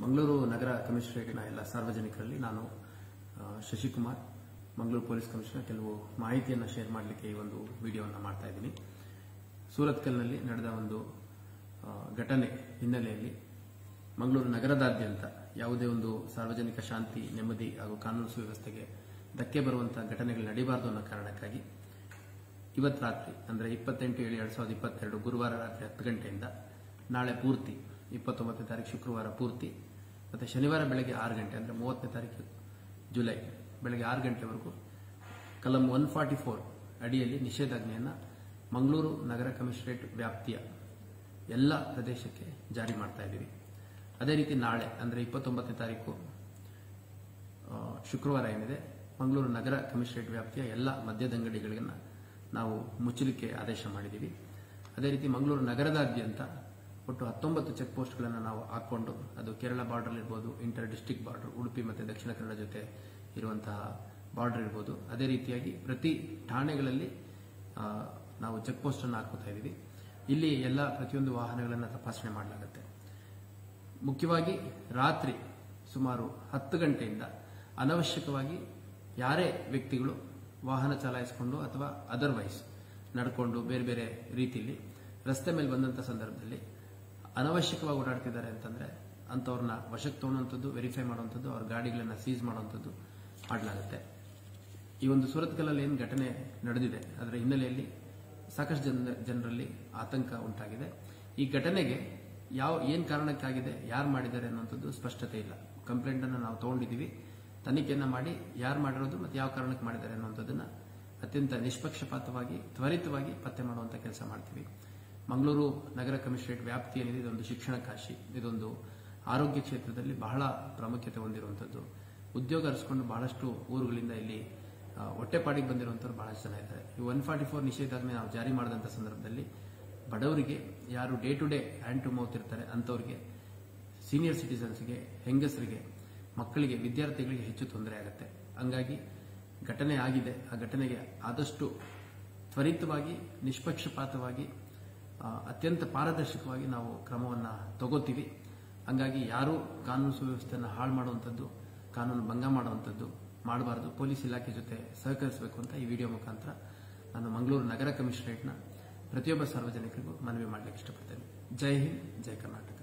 ಮಂಗಳೂರು ನಗರ ಕಮಿಷನರೇಟ್ನ ಎಲ್ಲ ಸಾರ್ವಜನಿಕರಲ್ಲಿ ನಾನು ಆ, ಶಶಿಕುಮಾರ್ ಮಂಗಳೂರು ಪೊಲೀಸ್ ಕಮಿಷನರ್ ಕೆಲವು ಮಾಹಿತಿಯನ್ನು ಶೇರ್ ಮಾಡಲಿಕ್ಕೆ ಈ ಒಂದು ವಿಡಿಯೋವನ್ನು ಮಾಡ್ತಾ ಇದ್ದೀನಿ ಸೂರತ್ಕಲ್ನಲ್ಲಿ ನಡೆದ ಒಂದು ಆ, ಘಟನೆ ಹಿನ್ನೆಲೆಯಲ್ಲಿ ಮಂಗಳೂರು ನಗರದಾದ್ಯಂತ ಯಾವುದೇ ಒಂದು ಸಾರ್ವಜನಿಕ ಶಾಂತಿ ನೆಮ್ಮದಿ ಹಾಗೂ ಕಾನೂನು ಸುವ್ಯವಸ್ಥೆಗೆ ಧಕ್ಕೆ ಬರುವಂತಹ ಘಟನೆಗಳು ನಡೀಬಾರದು ಅನ್ನೋ ಕಾರಣಕ್ಕಾಗಿ ಇವತ್ತು ರಾತ್ರಿ ಅಂದರೆ ಇಪ್ಪತ್ತೆಂಟು ಏಳು ಎರಡು ಸಾವಿರದ ಇಪ್ಪತ್ತೆರಡು ಗುರುವಾರ ರಾತ್ರಿ ಹತ್ತು ಗಂಟೆಯಿಂದ ನಾಳೆ ಪೂರ್ತಿ ಇಪ್ಪತ್ತೊಂಬತ್ತನೇ ತಾರೀಕು ಶುಕ್ರವಾರ ಪೂರ್ತಿ ಮತ್ತು ಶನಿವಾರ ಬೆಳಗ್ಗೆ ಆರು ಗಂಟೆ ಅಂದರೆ ಮೂವತ್ತನೇ ತಾರೀಕು ಜುಲೈ ಬೆಳಗ್ಗೆ ಆರು ಗಂಟೆವರೆಗೂ ಕಲಂ ಒನ್ ಫಾರ್ಟಿ ಫೋರ್ ಅಡಿಯಲ್ಲಿ ನಿಷೇಧಾಜ್ಞೆಯನ್ನು ಮಂಗಳೂರು ನಗರ ಕಮಿಷನರೇಟ್ ವ್ಯಾಪ್ತಿಯ ಎಲ್ಲ ಪ್ರದೇಶಕ್ಕೆ ಜಾರಿ ಮಾಡ್ತಾ ಇದ್ದೀವಿ ಅದೇ ರೀತಿ ನಾಳೆ ಅಂದರೆ ಇಪ್ಪತ್ತೊಂಬತ್ತನೇ ತಾರೀಕು ಆ, ಶುಕ್ರವಾರ ಏನಿದೆ ಮಂಗಳೂರು ನಗರ ಕಮಿಷನರೇಟ್ ವ್ಯಾಪ್ತಿಯ ಎಲ್ಲ ಮದ್ಯದಂಗಡಿಗಳನ್ನು ನಾವು ಮುಚ್ಚಲಿಕ್ಕೆ ಆದೇಶ ಮಾಡಿದ್ದೀವಿ ಅದೇ ರೀತಿ ಮಂಗಳೂರು ನಗರದಾದ್ಯಂತ ಒಟ್ಟು ಹತ್ತೊಂಬತ್ತು ಚೆಕ್ ಪೋಸ್ಟ್ಗಳನ್ನು ನಾವು ಹಾಕೊಂಡು ಅದು ಕೇರಳ ಬಾರ್ಡರ್ ಇರ್ಬೋದು ಇಂಟರ್ ಡಿಸ್ಟಿಕ್ ಬಾರ್ಡರ್ ಉಡುಪಿ ಮತ್ತು ದಕ್ಷಿಣ ಕನ್ನಡ ಜೊತೆ ಇರುವಂತಹ ಬಾರ್ಡರ್ ಇರ್ಬೋದು ಅದೇ ರೀತಿಯಾಗಿ ಪ್ರತಿ ಠಾಣೆಗಳಲ್ಲಿ ಆ, ನಾವು ಚೆಕ್ ಪೋಸ್ಟ್ ಅನ್ನು ಹಾಕೋತಾ ಇದ್ದೀವಿ ಇಲ್ಲಿ ಎಲ್ಲ ಪ್ರತಿಯೊಂದು ವಾಹನಗಳನ್ನು ತಪಾಸಣೆ ಮಾಡಲಾಗುತ್ತೆ ಮುಖ್ಯವಾಗಿ ರಾತ್ರಿ ಸುಮಾರು ಹತ್ತು ಗಂಟೆಯಿಂದ ಅನವಶ್ಯಕವಾಗಿ ಯಾರೇ ವ್ಯಕ್ತಿಗಳು ವಾಹನ ಚಲಾಯಿಸಿಕೊಂಡು ಅಥವಾ ಅದರ್ವೈಸ್ ನಡ್ಕೊಂಡು ಬೇರೆ ಬೇರೆ ರೀತಿಯಲ್ಲಿ ರಸ್ತೆ ಮೇಲೆ ಬಂದಂಥ ಸಂದರ್ಭದಲ್ಲಿ ಅನವಶ್ಯಕವಾಗಿ ಓಡಾಡ್ತಿದ್ದಾರೆ ಅಂತಂದ್ರೆ ಅಂಥವ್ರನ್ನ ವಶಕ್ಕೆ ತಗೊಳ್ಳುವಂಥದ್ದು ವೆರಿಫೈ ಮಾಡುವಂಥದ್ದು ಅವ್ರ ಗಾಡಿಗಳನ್ನ ಸೀಸ್ ಮಾಡುವಂಥದ್ದು ಮಾಡಲಾಗುತ್ತೆ ಈ ಒಂದು ಸೂರತ್ಕಲ್ಲಲ್ಲಿ ಏನು ಘಟನೆ ನಡೆದಿದೆ ಅದರ ಹಿನ್ನೆಲೆಯಲ್ಲಿ ಸಾಕಷ್ಟು ಜನ ಜನರಲ್ಲಿ ಆತಂಕ ಉಂಟಾಗಿದೆ ಈ ಘಟನೆಗೆ ಯಾವ ಏನು ಕಾರಣಕ್ಕಾಗಿದೆ ಯಾರು ಮಾಡಿದ್ದಾರೆ ಅನ್ನುವಂಥದ್ದು ಸ್ಪಷ್ಟತೆ ಇಲ್ಲ ಕಂಪ್ಲೇಂಟ್ ಅನ್ನು ನಾವು ತಗೊಂಡಿದ್ದೀವಿ ತನಿಖೆಯನ್ನ ಮಾಡಿ ಯಾರು ಮಾಡಿರೋದು ಮತ್ತು ಯಾವ ಕಾರಣಕ್ಕೆ ಮಾಡಿದ್ದಾರೆ ಅನ್ನುವಂಥದ್ದನ್ನ ಅತ್ಯಂತ ನಿಷ್ಪಕ್ಷಪಾತವಾಗಿ ತ್ವರಿತವಾಗಿ ಪತ್ತೆ ಮಾಡುವಂಥ ಕೆಲಸ ಮಾಡ್ತೀವಿ ಮಂಗಳೂರು ನಗರ ಕಮಿಷನರೇಟ್ ವ್ಯಾಪ್ತಿ ಏನಿದೆ ಇದೊಂದು ಶಿಕ್ಷಣ ಕಾಶಿ ಇದೊಂದು ಆರೋಗ್ಯ ಕ್ಷೇತ್ರದಲ್ಲಿ ಬಹಳ ಪ್ರಾಮುಖ್ಯತೆ ಹೊಂದಿರುವಂಥದ್ದು ಉದ್ಯೋಗ ಅರಸ್ಕೊಂಡು ಬಹಳಷ್ಟು ಊರುಗಳಿಂದ ಇಲ್ಲಿ ಆ, ಹೊಟ್ಟೆಪಾಡಿಗೆ ಬಂದಿರುವಂಥವ್ರು ಬಹಳಷ್ಟು ಜನ ಇದ್ದಾರೆ ಈ ಒನ್ ಫಾರ್ಟಿ ಫೋರ್ ನಿಷೇಧಾಜ್ಞೆ ನಾವು ಜಾರಿ ಮಾಡಿದಂಥ ಸಂದರ್ಭದಲ್ಲಿ ಬಡವರಿಗೆ ಯಾರು day to day hand to mouth ಇರ್ತಾರೆ ಅಂಥವ್ರಿಗೆ ಸೀನಿಯರ್ ಸಿಟಿಸನ್ಸ್ಗೆ ಹೆಂಗಸರಿಗೆ ಮಕ್ಕಳಿಗೆ ವಿದ್ಯಾರ್ಥಿಗಳಿಗೆ ಹೆಚ್ಚು ತೊಂದರೆ ಆಗುತ್ತೆ ಹಂಗಾಗಿ ಘಟನೆ ಆಗಿದೆ ಆ ಘಟನೆಗೆ ಆದಷ್ಟು ತ್ವರಿತವಾಗಿ ನಿಷ್ಪಕ್ಷಪಾತವಾಗಿ ಆ, ಅತ್ಯಂತ ಪಾರದರ್ಶಕವಾಗಿ ನಾವು ಕ್ರಮವನ್ನು ತಗೋತೀವಿ ಹಂಗಾಗಿ ಯಾರೂ ಕಾನೂನು ಸುವ್ಯವಸ್ಥೆಯನ್ನು ಹಾಳು ಮಾಡುವಂಥದ್ದು ಕಾನೂನು ಭಂಗ ಮಾಡುವಂಥದ್ದು ಮಾಡಬಾರದು ಪೊಲೀಸ್ ಇಲಾಖೆ ಜೊತೆ ಸಹಕರಿಸಬೇಕು ಅಂತ ಈ ವಿಡಿಯೋ ಮುಖಾಂತರ ನಾನು ಮಂಗಳೂರು ನಗರ ಕಮಿಷನರೇಟ್ನ ಪ್ರತಿಯೊಬ್ಬ ಸಾರ್ವಜನಿಕರಿಗೂ ಮನವಿ ಮಾಡಲಿಕ್ಕೆ ಇಷ್ಟಪಡ್ತೇನೆ ಜೈ ಹಿಂದ್ ಜೈ ಕರ್ನಾಟಕ